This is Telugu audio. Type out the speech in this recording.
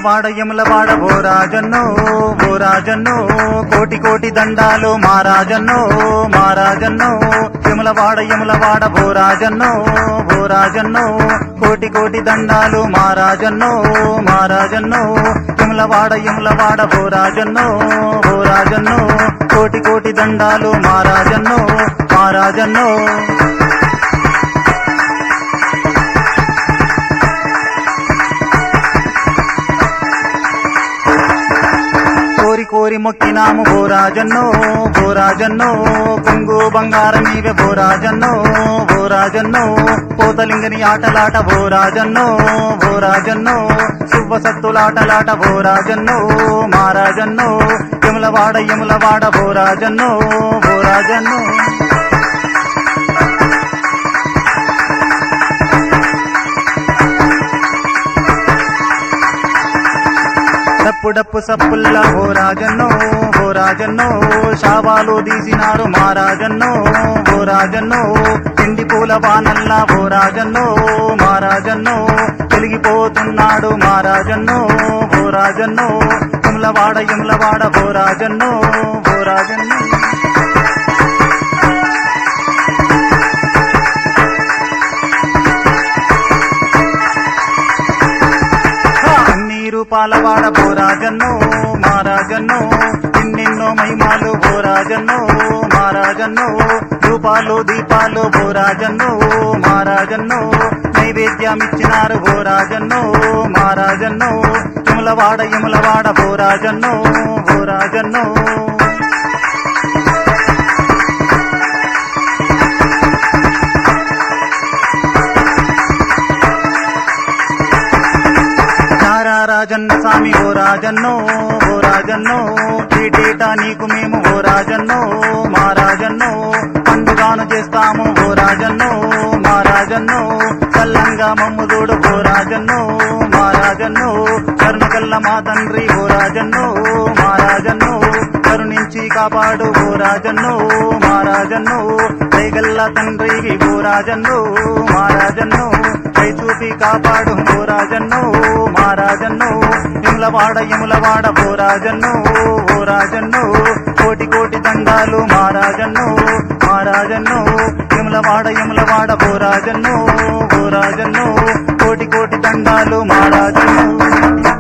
యములవాడ యములవాడ ఓ రాజన్నో ఓ రాజన్నో కోటి కోటి దండాలు మా రాజన్నో మా రాజన్నో యములవాడ యములవాడ ఓ రాజన్నో ఓ రాజన్నో కోటి కోటి దండాలు మా రాజన్నో మా రాజన్నో యములవాడ యములవాడ ఓ రాజన్నో ఓ రాజన్నో కోటి కోటి దండాలు మా రాజన్నో మా రాజన్నో కోరి కోరి మొక్కినాము భోరాజన్నో భోరాజన్నో కొంగు బంగారం నీవే భోరాజన్నో భోరాజన్నో పోతలింగని ఆటలాట భోరాజన్నో భోరాజన్నో శుభ సత్తులాటలాట భోరాజన్నో మారాజన్నో యములవాడ యములవాడ భోరాజన్నో భోరాజన్నో డప్పు డప్పు సప్పుల్లా ఓ రాజన్నో ఓ రాజన్నో శావాలు తీసినారు మా రాజన్నో ఓ రాజన్నో పిండి పూల బానల్లా ఓ రాజన్నో మా రాజన్నో వెలిగిపోతున్నాడు మా రాజన్నో ఓ రాజన్నో యములవాడ యములవాడ ఓ రాజన్నో ఓ రాజన్నో నీరు పాలవాడ బోరాజన్నో మారాజన్నో ఎన్నెన్నో మహిమాలు బోరాజన్నో మారాజన్నో రూపాలు దీపాలు బోరాజన్నో మారాజన్నో నైవేద్యమిచ్చినారు బోరాజన్నో మారాజన్నో యములవాడ యములవాడ బోరాజన్నో బోరాజన్నో చారా రాజన్న స్వామి ఓ రాజన్నో ఓ రాజన్నో ఏటేటా నీకు మేము ఓ రాజన్నో మా రాజన్నో పండుగాను చేస్తాము ఓ రాజన్నో మా రాజన్నో కల్లంగా మమ్ముదోడు ఓ రాజన్నో మా రాజన్నో కరుణకల్ల మా తండ్రి ఓ రాజన్నో మా రాజన్నో కరుణించి కాపాడు ఓ రాజన్నో మా రాజన్నో దయగల్ల తండ్రి ఓ రాజన్నో మా రాజన్నో కై చూపి కాపాడు ఓ రాజన్నో మా రాజన్నో యములవాడ యములవాడ ఓ రాజన్నో ఓ రాజన్నో కోటి కోటి దండాలు మా రాజన్నో మా రాజన్నో యములవాడ యములవాడ ఓ రాజన్నో ఓ రాజన్నో కోటి కోటి దండాలు మా రాజన్నో